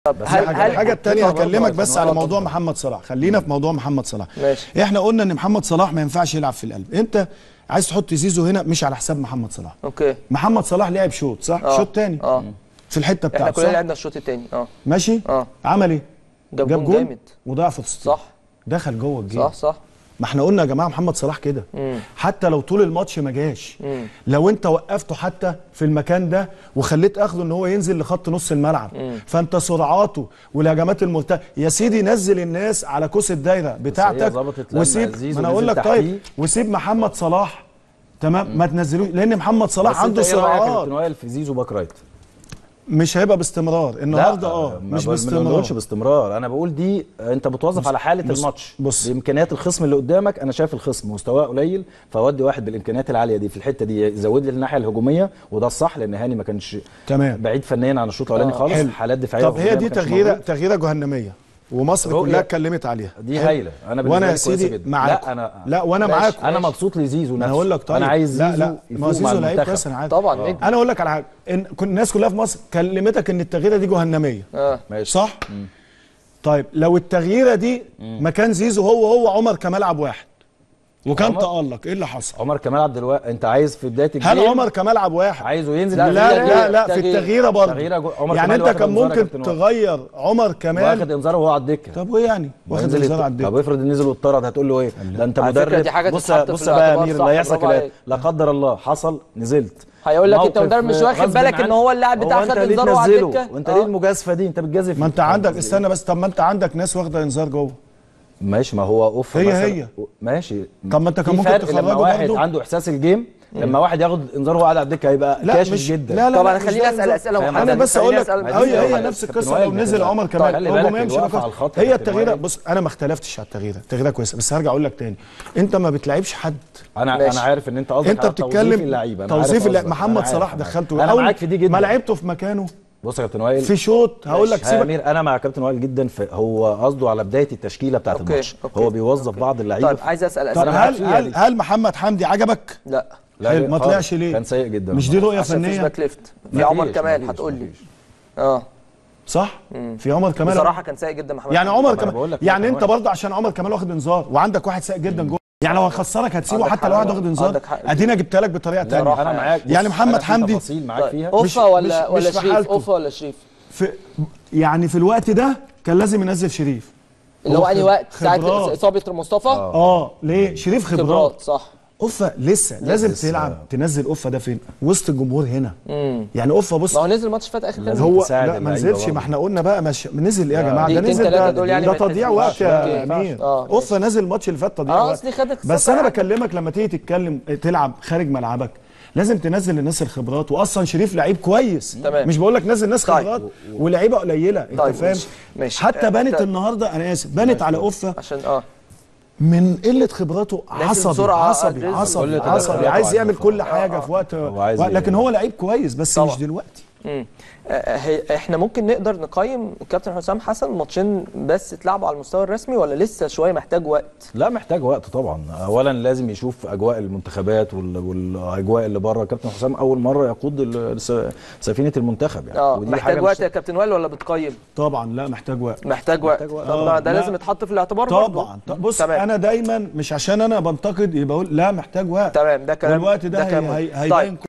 طب بس هل الحاجه, هل الحاجة التانية برضه هكلمك عشان بس هو على غلطان. موضوع محمد صلاح خلينا في موضوع محمد صلاح ماشي احنا قلنا ان محمد صلاح ما ينفعش يلعب في القلب انت عايز تحط زيزو هنا مش على حساب محمد صلاح اوكي محمد صلاح لعب شوط صح آه. شوط تاني اه في الحته احنا بتاعته كلنا صح لعبنا الشوط الثاني اه ماشي اه عمل ايه جاب, جاب جون جول جامد وضيع في السطح صح دخل جوه الجيم صح صح ما احنا قلنا يا جماعه محمد صلاح كده مم. حتى لو طول الماتش ما جاش مم. لو انت وقفته حتى في المكان ده وخليت اخده ان هو ينزل لخط نص الملعب فانت سرعاته والهجمات المرتده يا سيدي نزل الناس على كوس الدايره بتاعتك ظبطت لما وسيب زيزو ما انا اقول نزل لك طيب تحتيه. وسيب محمد صلاح تمام ما تنزلوش لان محمد صلاح بس عنده انت ايه رايك يا سرعات كابتن وائل في زيزو باك رايت؟ مش هيبقى باستمرار النهارده اه ما مش ب- ما باستمرار بنقولش باستمرار انا بقول دي انت بتوظف على حاله بص- الماتش بص. بامكانيات الخصم اللي قدامك انا شايف الخصم مستواه قليل فاودي واحد بالامكانيات العاليه دي في الحته دي يزود لي الناحيه الهجوميه وده الصح لان هاني ما كانش تمام بعيد فنيا عن الشوط الاولاني خالص حلو. حالات دفاعيه طب هي وهجومية دي ما كانش تغييره موجود. تغييره جهنميه ومصر رؤية. كلها اتكلمت عليها دي حلو. هايله انا بالنسبه وانا لي يا كويسة سيدي جدا. معاك لا انا لا وانا ماشي. معاك انا مبسوط لزيزو انا نفسه هقول لك طيب انا عايز لا زيزو لا ما يفوق مع زيزو لعيب المنتخب كويس انا عارف طبعا نجم انا اقول لك على حاجه إن كل الناس كلها في مصر كلمتك ان التغييره دي جهنميه اه ماشي صح طيب لو التغييره دي مكان زيزو هو هو عمر كمال عبد واحد وكان عمر؟ تألق ايه اللي حصل عمر كمال عبد الواحد انت عايز في بدايه الجيم هل عمر كمال عبد واحد عايزه ينزل لا، في لا البداية لا دي. لا في تغيير. التغييره برضه تغييره جو- عمر يعني كمال انت واخد كان انذار يا ممكن كابتن وائل. تغير عمر واخد كمال انذار وهو على الدكه طب وايه يعني واخد وينزل انذار يت- على الدكه طب افرض نزل واتطرد هتقول له ايه ده انت على فكرة مدرب دي حاجة بص تتحط في بص بقى يا الاعتبار، امير صح، اللي هيحصل برافو كده عليك. لا قدر الله حصل نزلت هيقول لك انت موقف مدرب مش واخد غصب بالك ان عنك. هو اللاعب بتاعك هو خد انت ليه انذار وعلى تنزله؟ الدكه وانت آه. ليه المجازفه دي انت بتجازف ما انت عندك استنى بس طب ما انت عندك ناس واخده انذار جوه ماشي ما هو اوف هي مثلا. هي. ماشي طب ما انت كان في ممكن فرق لما تخرجه واحد برضه. عنده احساس الجيم لما واحد ياخد انذار وهو قاعد على الدكه هيبقى لا كاشف مش جدا لا لا طب لا انا مش خليني ده اسال انذار. اسئله فاهم انا محدده بس اقول لك خليني أسأل هي هي محددة. نفس كابتن القصه وائل لو نزل كده. عمر طيب، كمال خلي هو بالك ما يمشي الوقفة نفس- على الخط يا هي كابتن التغييره وائل. بص انا ما اختلفتش على التغييره التغييره كويسه بس هرجع اقول لك تاني انت ما بتلعبش حد انا ماشي. انا عارف ان انت قصدك انت على توظيف بتتكلم اللعيبه أنا عارف توظيف اللعيبه قصدك. محمد أنا عارف، صلاح أنا عارف. دخلته انا أول معاك في دي جدا ما لعبته في مكانه بص يا كابتن وائل في شوط هقول لك ماشي. يا سيبك امير انا مع كابتن وائل جدا في هو قصده على بدايه التشكيله بتاعت أوكي، الماتش أوكي، هو بيوظف أوكي. بعض اللعيبه طيب عايز اسال طب أنا اسئله معاك هل فيها هل دي. هل محمد حمدي عجبك؟ لا لا حلو، لا ما خالص. طلعش ليه؟ كان سيء جدا مش دي رؤيه عشان مفيش فنيه باك ليفت في مفيش، عمر كمال مفيش، هتقول لي مفيش. اه صح؟ في عمر كمال بصراحه كان سيء جدا محمد يعني حمدي. عمر طب أنا بقول كمال لك يعني رقم انت واحد. برضه عشان عمر كمال واخد انذار وعندك واحد سيء جدا جوه يعني لو هيخسرك هتسيبه عندك حتى حق لو واحد طبعا. واخد انذار عندك حق. ادينا جبتها لك بطريقه لا ثانيه انا معاك بص، يعني محمد أنا في حمدي- تفاصيل معاك طيب فيها مش- اوفا ولا مش- ولا مش في شريف حالته. اوفا ولا شريف في يعني في الوقت ده كان لازم ينزل شريف اللي هو انهي خب- وقت ساعه خبرات. اصابه مصطفى اه ليه شريف خبرات خبرات صح اوفا لسه لازم لسه. تلعب تنزل اوفا ده فين وسط الجمهور هنا امم يعني اوفا بص ما هو نزل الماتش فات اخر لازم كام هو تساعد لا ما اللعيبة نزلش برضه. ما احنا قلنا بقى مش نزل ايه يا جماعه ده دقيقتين نزل تلاتة ده, دول يعني ده ما تضييع يتحسبوش. وقت يا أوكي. امير آه، ماشي. اوفا نازل الماتش اللي فات تضييع اه وقت اصلي خدك بس انا بكلمك لما تيجي تتكلم تلعب خارج ملعبك لازم تنزل الناس الخبرات واصلا شريف لعيب كويس تمام. مش بقول لك نزل ناس طيب. خبرات ولعيبه قليله انت طيب، فاهم ماشي. ماشي. حتى آه، بانت طيب. النهارده انا اسف بانت على اوفا عشان اه من قله خبراته لازم عصبي سرعة، عصبي لازم عصبي كل عصبي تدخلاته عايز يعمل عنده. كل حاجه في وقت هو عايز لكن ي- هو لعيب كويس بس طبعا. مش دلوقتي مم. آه، هي- احنا ممكن نقدر نقيم الكابتن حسام حسن ماتشين بس اتلعبوا على المستوى الرسمي ولا لسه شويه محتاج وقت لا محتاج وقت طبعا اولا لازم يشوف اجواء المنتخبات وال- والاجواء اللي بره كابتن حسام اول مره يقود ال- س- سفينه المنتخب يعني اه ودي محتاج حاجة وقت مش- يا كابتن وائل ولا بتقيم طبعا لا محتاج وقت محتاج وقت محتاج وقت. طب آه، ما ده لا. لازم يتحط في الاعتبار برضه. طبعا طب بص تمام. انا دايما مش عشان انا بنتقد يبقى اقول لا محتاج وقت تمام ده كلام والوقت ده, كلام هي- مهم. هي- طيب هيبين